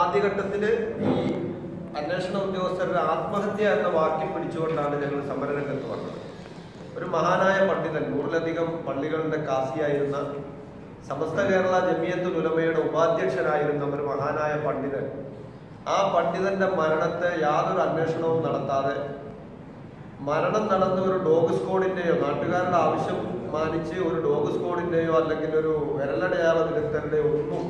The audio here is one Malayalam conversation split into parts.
ആദ്യഘട്ടത്തില് ഈ അന്വേഷണ ഉദ്യോഗസ്ഥരുടെ ആത്മഹത്യ എന്ന വാക്യം പിടിച്ചുകൊണ്ടാണ് ഞങ്ങൾ സമരരംഗത്ത് വന്നത് ഒരു മഹാനായ പണ്ഡിതൻ നൂറിലധികം പള്ളികളുടെ കാസിയായിരുന്ന സമസ്ത കേരള ജമിയത്തുൽ ഉലമയുടെ ഉപാധ്യക്ഷനായിരുന്ന ഒരു മഹാനായ പണ്ഡിതൻ ആ പണ്ഡിതന്റെ മരണത്തെ യാതൊരു അന്വേഷണവും നടത്താതെ മരണം നടന്ന ഒരു ഡോഗ് സ്ക്വാഡിന്റെയോ നാട്ടുകാരുടെ ആവശ്യം മാനിച്ച് ഒരു ഡോഗ് സ്ക്വാഡിന്റെയോ അല്ലെങ്കിൽ ഒരു വിരലടയാള വിദഗ്ധരുടെയോ ഒന്നും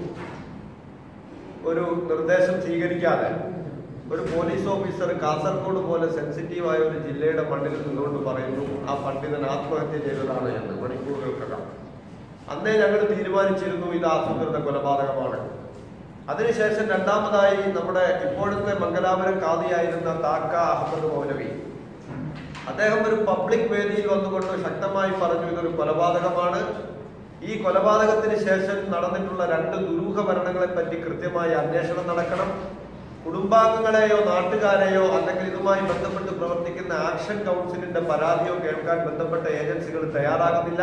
ഒരു നിർദ്ദേശം സ്വീകരിക്കാതെ ഒരു പോലീസ് ഓഫീസർ കാസർഗോഡ് പോലെ സെൻസിറ്റീവായ ഒരു ജില്ലയുടെ മണ്ണിൽ നിന്നുകൊണ്ട് പറയുന്നു ആ പണ്ഡിതൻ ആത്മഹത്യ ചെയ്തതാണ് എന്ന് മണിക്കൂറുകൾക്കകം അന്നേ ഞങ്ങൾ തീരുമാനിച്ചിരുന്നു ഇത് ആസൂത്രിത കൊലപാതകമാണ് അതിനുശേഷം രണ്ടാമതായി നമ്മുടെ ഇപ്പോഴത്തെ മംഗലാപുരം കാതിയായിരുന്ന താക്ക അഹമ്മദ് മൗലവി അദ്ദേഹം ഒരു പബ്ലിക് വേദിയിൽ വന്നുകൊണ്ട് ശക്തമായി പറഞ്ഞു ഇതൊരു കൊലപാതകമാണ് ഈ കൊലപാതകത്തിന് ശേഷം നടന്നിട്ടുള്ള രണ്ട് ദുരൂഹ മരണങ്ങളെ പറ്റി കൃത്യമായി അന്വേഷണം നടക്കണം കുടുംബാംഗങ്ങളെയോ നാട്ടുകാരെയോ അല്ലെങ്കിൽ ഇതുമായി ബന്ധപ്പെട്ട് പ്രവർത്തിക്കുന്ന ആക്ഷൻ കൗൺസിലിന്റെ പരാതിയോ കേൾക്കാൻ ബന്ധപ്പെട്ട ഏജൻസികൾ തയ്യാറാകുന്നില്ല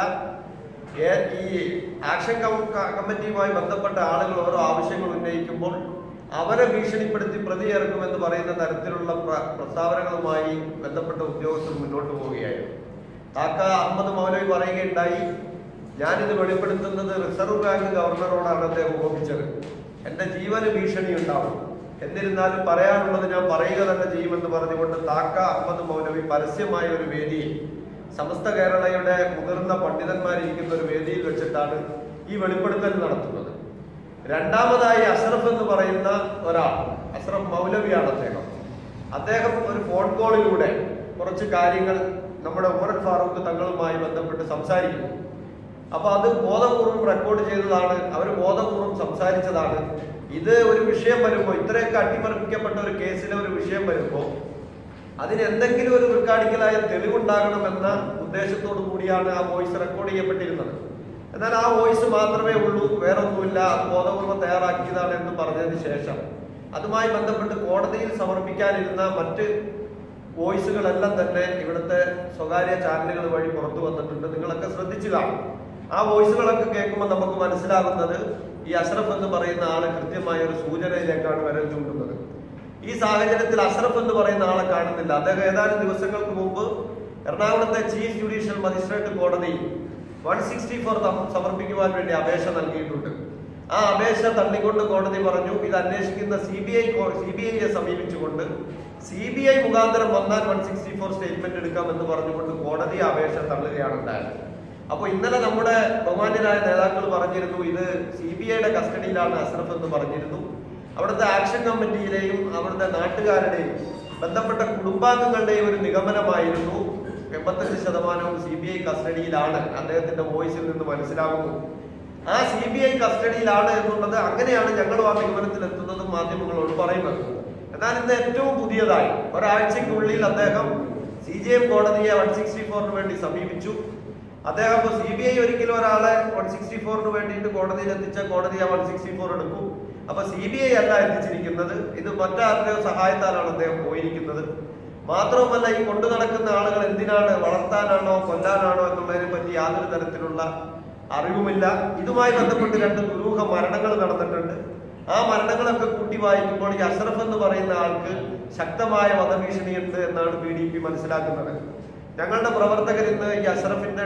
ഏ- ഈ ആക്ഷൻ കൗ- ക- കമ്മിറ്റിയുമായി ബന്ധപ്പെട്ട ആളുകൾ ഓരോ ആവശ്യങ്ങൾ ഉന്നയിക്കുമ്പോൾ അവരെ ഭീഷണിപ്പെടുത്തി പ്രതി ഇറക്കുമെന്ന് പറയുന്ന തരത്തിലുള്ള പ്ര- പ്രസ്താവനകളുമായി ബന്ധപ്പെട്ട ഉദ്യോഗസ്ഥർ മുന്നോട്ട് പോവുകയായിരുന്നു താക്ക അഹമ്മദ് മൗലവി പറയുകയുണ്ടായി ഞാനിത് വെളിപ്പെടുത്തുന്നത് റിസർവ് ബാങ്ക് ഗവർണറോടാണ് അദ്ദേഹം ഉപമിച്ചത് എന്റെ ജീവന് ഭീഷണി ഉണ്ടാവും എന്നിരുന്നാലും പറയാനുള്ളത് ഞാൻ പറയുക തന്നെ ചെയ്യുമെന്ന് പറഞ്ഞുകൊണ്ട് താക്ക അഹമ്മദ് മൗലവി പരസ്യമായ ഒരു വേദിയിൽ സമസ്ത കേരളയുടെ മുതിർന്ന പണ്ഡിതന്മാരിരിക്കുന്ന ഒരു വേദിയിൽ വെച്ചിട്ടാണ് ഈ വെളിപ്പെടുത്തൽ നടത്തുന്നത് രണ്ടാമതായി അഷ്റഫ് എന്ന് പറയുന്ന ഒരാൾ അഷ്റഫ് മൗലവിയാണ് അദ്ദേഹം അദ്ദേഹം ഒരു ഫോൺ കോളിലൂടെ കുറച്ച് കാര്യങ്ങൾ നമ്മുടെ ഉമർ ഫാറൂഖ് തങ്ങളുമായി ബന്ധപ്പെട്ട് സംസാരിക്കുന്നു അപ്പൊ അത് ബോധപൂർവം റെക്കോർഡ് ചെയ്തതാണ് അവർ ബോധപൂർവം സംസാരിച്ചതാണ് ഇത് ഒരു വിഷയം വരുമ്പോൾ ഇത്രയൊക്കെ അട്ടിമറിപ്പിക്കപ്പെട്ട ഒരു കേസിലെ ഒരു വിഷയം വരുമ്പോൾ അതിന് എന്തെങ്കിലും ഒരു റെക്കാർഡിക്കലായ തെളിവുണ്ടാകണമെന്ന ഉദ്ദേശത്തോടു കൂടിയാണ് ആ വോയിസ് റെക്കോർഡ് ചെയ്യപ്പെട്ടിരുന്നത് എന്നാൽ ആ വോയിസ് മാത്രമേ ഉള്ളൂ വേറൊന്നുമില്ല അത് ബോധപൂർവ്വം തയ്യാറാക്കിയതാണ് എന്ന് പറഞ്ഞതിന് ശേഷം അതുമായി ബന്ധപ്പെട്ട് കോടതിയിൽ സമർപ്പിക്കാനിരുന്ന മറ്റ് വോയിസുകളെല്ലാം തന്നെ ഇവിടുത്തെ സ്വകാര്യ ചാനലുകൾ വഴി പുറത്തു വന്നിട്ടുണ്ട് നിങ്ങളൊക്കെ ശ്രദ്ധിച്ചു കാണും ആ വോയിസുകളൊക്കെ കേൾക്കുമ്പോൾ നമുക്ക് മനസ്സിലാകുന്നത് ഈ അഷ്റഫ് എന്ന് പറയുന്ന ആള് കൃത്യമായ ഒരു സൂചനയിലേക്കാണ് വിരൽ ചൂണ്ടുന്നത് ഈ സാഹചര്യത്തിൽ അഷ്റഫ് എന്ന് പറയുന്ന ആളെ കാണുന്നില്ല അദ്ദേഹം ഏതാനും ദിവസങ്ങൾക്ക് മുമ്പ് എറണാകുളത്തെ ചീഫ് ജുഡീഷ്യൽ മജിസ്ട്രേറ്റ് കോടതിയിൽ വൺ സിക്സ്റ്റി ഫോർ സമർപ്പിക്കുവാൻ വേണ്ടി അപേക്ഷ നൽകിയിട്ടുണ്ട് ആ അപേക്ഷ തള്ളിക്കൊണ്ട് കോടതി പറഞ്ഞു ഇത് അന്വേഷിക്കുന്ന C B I C B ഐയെ സമീപിച്ചുകൊണ്ട് സി ബി ഐ മുഖാന്തരം വന്നാൽ വൺ സിക്സ്റ്റി ഫോർ സ്റ്റേറ്റ്മെന്റ് എടുക്കാമെന്ന് പറഞ്ഞുകൊണ്ട് കോടതി ആ അപേക്ഷ തള്ളുകയാണ് ഉണ്ടായത് അപ്പോൾ ഇന്നലെ നമ്മുടെ ബഹുമാന്യരായ നേതാക്കൾ പറഞ്ഞിരുന്നു ഇത് സി ബി ഐയുടെ കസ്റ്റഡിയിലാണ് അഷ്റഫ് എന്ന് പറഞ്ഞിരുന്നു അവിടുത്തെ ആക്ഷൻ കമ്മിറ്റിയിലെയും അവിടുത്തെ നാട്ടുകാരുടെയും ബന്ധപ്പെട്ട കുടുംബാംഗങ്ങളുടെയും ഒരു നിഗമനമായിരുന്നു എൺപത്തഞ്ച് ശതമാനവും സി ബി ഐ കസ്റ്റഡിയിലാണ് അദ്ദേഹത്തിന്റെ വോയിസിൽ നിന്ന് മനസ്സിലാകുന്നു ആ സി ബി ഐ കസ്റ്റഡിയിലാണ് എന്നുള്ളത് അങ്ങനെയാണ് ഞങ്ങളും ആ നിഗമനത്തിൽ എത്തുന്നതും മാധ്യമങ്ങളോട് പറയുന്നത് എന്നാൽ ഇന്ന് ഏറ്റവും പുതിയതായി ഒരാഴ്ചക്കുള്ളിൽ അദ്ദേഹം സി ജി എം കോടതിയെ വൺ സിക്സ്റ്റി ഫോറിന് വേണ്ടി സമീപിച്ചു അദ്ദേഹം ഇപ്പോൾ സി ബി ഐ ഒരിക്കലും ഒരാളെ വൺ സിക്സ്റ്റി ഫോറിന് വേണ്ടിയിട്ട് കോടതിയിൽ എത്തിച്ച കോടതി ആ വൺ സിക്സ്റ്റി ഫോർ എടുക്കും അപ്പൊ സി ബി ഐ അല്ല എത്തിച്ചിരിക്കുന്നത് ഇത് മറ്റാരുടെയോ സഹായത്താലാണ് അദ്ദേഹം പോയിരിക്കുന്നത് മാത്രവുമല്ല ഈ കൊണ്ടു നടക്കുന്ന ആളുകൾ എന്തിനാണ് വളർത്താനാണോ കൊല്ലാനാണോ എന്നുള്ളതിനെ പറ്റി യാതൊരു തരത്തിലുള്ള അറിവുമില്ല ഇതുമായി ബന്ധപ്പെട്ട് രണ്ട് ദുരൂഹ മരണങ്ങൾ നടന്നിട്ടുണ്ട് ആ മരണങ്ങളൊക്കെ കൂട്ടി വായിക്കുമ്പോൾ ഈ അഷ്റഫ് എന്ന് പറയുന്ന ആൾക്ക് ശക്തമായ വധഭീഷണിയുണ്ട് എന്നാണ് പി ഡി പി മനസ്സിലാക്കുന്നത് ഞങ്ങളുടെ പ്രവർത്തകർ ഇന്ന് ഈ അഷ്റഫിന്റെ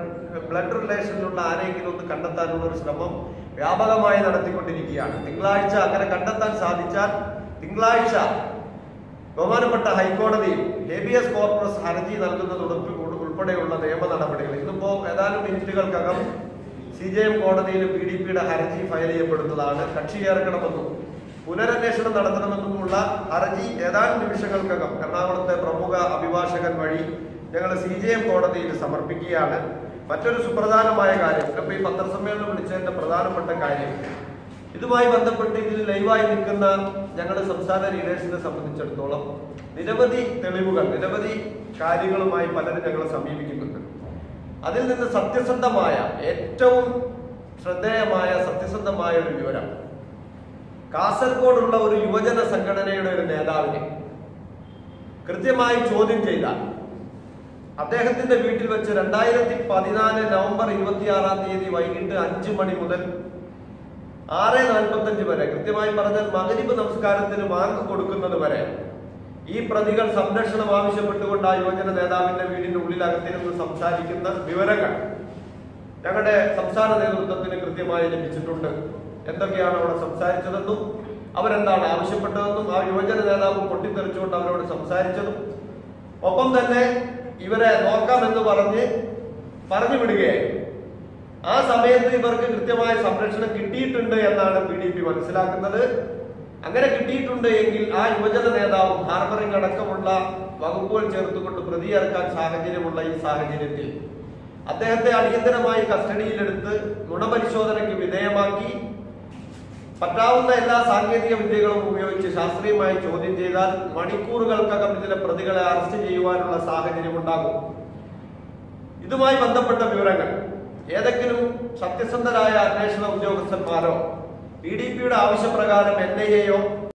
ബ്ലഡ് റിലേഷനിലുള്ള ആരെങ്കിലും ഒന്ന് കണ്ടെത്താനുള്ള ഒരു ശ്രമം വ്യാപകമായി നടത്തിക്കൊണ്ടിരിക്കുകയാണ് തിങ്കളാഴ്ച അങ്ങനെ കണ്ടെത്താൻ സാധിച്ചാൽ തിങ്കളാഴ്ച ബഹുമാനപ്പെട്ട ഹൈക്കോടതിയിൽ ഹേബിയസ് കോർപ്പസ് ഹർജി നൽകുന്നത് ഉൾപ്പെ- ഉൾപ്പെടെയുള്ള നിയമ നടപടികൾ ഇന്നിപ്പോ ഏതാനും മിനിറ്റുകൾക്കകം സി ജെ എം കോടതിയിൽ പി ഡി പിയുടെ ഹർജി ഫയൽ ചെയ്യപ്പെടുന്നതാണ് കക്ഷി ചേർക്കണമെന്നും പുനരന്വേഷണം നടത്തണമെന്നുമുള്ള ഹർജി ഏതാനും നിമിഷങ്ങൾക്കകം എറണാകുളത്തെ പ്രമുഖ അഭിഭാഷകൻ വഴി ഞങ്ങൾ സി ജെ എം കോടതിയിൽ സമർപ്പിക്കുകയാണ് മറ്റൊരു സുപ്രധാനമായ കാര്യം ഇന്നിപ്പോ ഈ പത്രസമ്മേളനം വിളിച്ചതിന്റെ പ്രധാനപ്പെട്ട കാര്യം ഇതുമായി ബന്ധപ്പെട്ട് ഇതിൽ ലൈവായി നിൽക്കുന്ന ഞങ്ങളുടെ സംസ്ഥാന ലീഡേഴ്സിനെ സംബന്ധിച്ചിടത്തോളം നിരവധി തെളിവുകൾ നിരവധി കാര്യങ്ങളുമായി പലരും ഞങ്ങളെ സമീപിക്കുന്നുണ്ട് അതിൽ നിന്ന് സത്യസന്ധമായ ഏറ്റവും ശ്രദ്ധേയമായ സത്യസന്ധമായ ഒരു വിവരം കാസർഗോഡുള്ള ഒരു യുവജന സംഘടനയുടെ ഒരു നേതാവിനെ കൃത്യമായി ചോദ്യം ചെയ്താൽ അദ്ദേഹത്തിന്റെ വീട്ടിൽ വെച്ച് രണ്ടായിരത്തി പതിനാല് നവംബർ ഇരുപത്തിയാറാം തീയതി വൈകിട്ട് അഞ്ചു മണി മുതൽ ആറ് നാൽപ്പത്തഞ്ച് വരെ കൃത്യമായി പറഞ്ഞാൽ മകരിബ് നമസ്കാരത്തിന് മാർക്ക് കൊടുക്കുന്നത് വരെ ഈ പ്രതികൾ സംരക്ഷണം ആവശ്യപ്പെട്ടുകൊണ്ട് ആ യുവജന നേതാവിന്റെ വീടിന്റെ ഉള്ളിലകത്തിരുന്ന് സംസാരിക്കുന്ന വിവരങ്ങൾ ഞങ്ങളുടെ സംസ്ഥാന നേതൃത്വത്തിന് കൃത്യമായി ലഭിച്ചിട്ടുണ്ട് എന്തൊക്കെയാണ് അവിടെ സംസാരിച്ചതെന്നും അവരെന്താണ് ആവശ്യപ്പെട്ടതെന്നും ആ യുവജന നേതാവ് പൊട്ടിത്തെറിച്ചുകൊണ്ട് അവരോട് സംസാരിച്ചതും ഒപ്പം തന്നെ ഇവരെ നോക്കാമെന്ന് പറഞ്ഞ് പറഞ്ഞു വിടുകയായി ആ സമയത്ത് ഇവർക്ക് കൃത്യമായ സംരക്ഷണം കിട്ടിയിട്ടുണ്ട് എന്നാണ് പി ഡി പി മനസ്സിലാക്കുന്നത് അങ്ങനെ കിട്ടിയിട്ടുണ്ട് എങ്കിൽ ആ യുവജന നേതാവും ഹാർബറിംഗ് അടക്കമുള്ള വകുപ്പുകൾ ചേർത്തുകൊണ്ട് പ്രതിയേർക്കാൻ സാഹചര്യമുള്ള ഈ സാഹചര്യത്തിൽ അദ്ദേഹത്തെ അടിയന്തരമായി കസ്റ്റഡിയിലെടുത്ത് നുണപരിശോധനയ്ക്ക് വിധേയമാക്കി പറ്റാവുന്ന എല്ലാ സാങ്കേതിക വിദ്യകളും ഉപയോഗിച്ച് ശാസ്ത്രീയമായി ചോദ്യം ചെയ്താൽ മണിക്കൂറുകൾക്കകം ഇതിലെ പ്രതികളെ അറസ്റ്റ് ചെയ്യുവാനുള്ള സാഹചര്യം ഉണ്ടാകും ഇതുമായി ബന്ധപ്പെട്ട വിവരങ്ങൾ ഏതെങ്കിലും സത്യസന്ധരായ അന്വേഷണ ഉദ്യോഗസ്ഥന്മാരോ പി ഡി പിയുടെ ആവശ്യപ്രകാരം എൻ ഐ എയോ